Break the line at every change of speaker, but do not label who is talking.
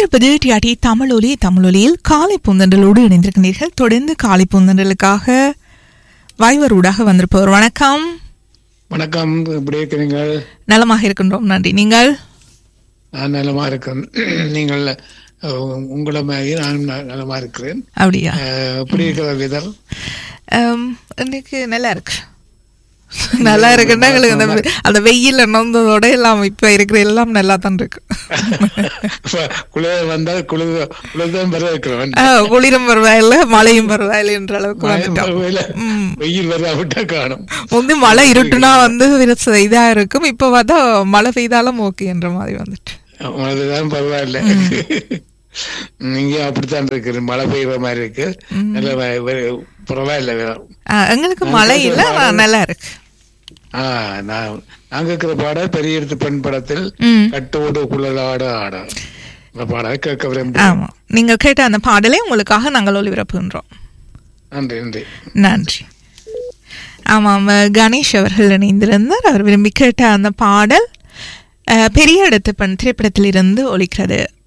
இணைந்திருப்பது டிஆர்டி தமிழொலி தமிழொலியில் காலை பூந்தண்டலோடு இணைந்திருக்கிறீர்கள் தொடர்ந்து காலை பூந்தண்டலுக்காக வாய்வரூடாக வந்திருப்பவர் வணக்கம்
வணக்கம் எப்படி இருக்கிறீங்க
நலமாக இருக்கின்றோம் நன்றி நீங்கள்
நான் நலமா இருக்கேன் நீங்கள் அஹ், உங்களை மாதிரி நானும் ந- நலமா இருக்கிறேன்
அப்படியா
அஹ், எப்படி இருக்கிற விதர்
ஆம், இன்னைக்கு நல்லா இருக்கு நல்லா இருக்குன்னா எங்களுக்கு அந்த வெ- அந்த வெயில் நொந்ததோட எல்லாம் இப்ப இருக்கிற எல்லாம் நல்லா தான் இருக்கு
குளிர் வந்தால் குளிர் குளிர்தான் வர இருக்கிறவன்
ஆ, குளிரும் பரவாயில்ல மழையும் பரவாயில்ல என்ற அளவுக்கு வந்துட்டோம் ம்.
வெயில் வர விட்டா காணும்
முந்தி மழை இருட்டுனா வந்து விரச இதா இருக்கும் இப்ப பார்த்தா மழை பெய்தாலும் ஓகே என்ற மாதிரி வந்துட்டு
அதுதான் பரவாயில்ல நீங்க அப்படித்தான் இருக்கு மழை பெய்யுற மாதிரி இருக்கு நல்ல வ- வ- பரவாயில்ல வேணும்
ஆ, எங்களுக்கு மழை இல்ல ஆனா நல்லா இருக்கு
ஆஹ் நான் நாங்க இருக்கிற பாடல் பெரிய எடுத்து பெண் படத்தில்
ம்.
கட்டோடு குழலாட ஆட இந்த பாடல் கேட்க விரும்புகிறேன்
ஆமா நீங்க கேட்ட அந்த பாடலை உங்களுக்காக நாங்கள் ஒளிபரப்புகின்றோம்
நன்றி நன்றி
நன்றி ஆமாம் கணேஷ் அவர்கள் இணைந்திருந்தார் அவர் விரும்பி கேட்ட அந்த பாடல் அஹ், பெரிய இடத்து பெண் திரைப்படத்திலிருந்து ஒலிக்கிறது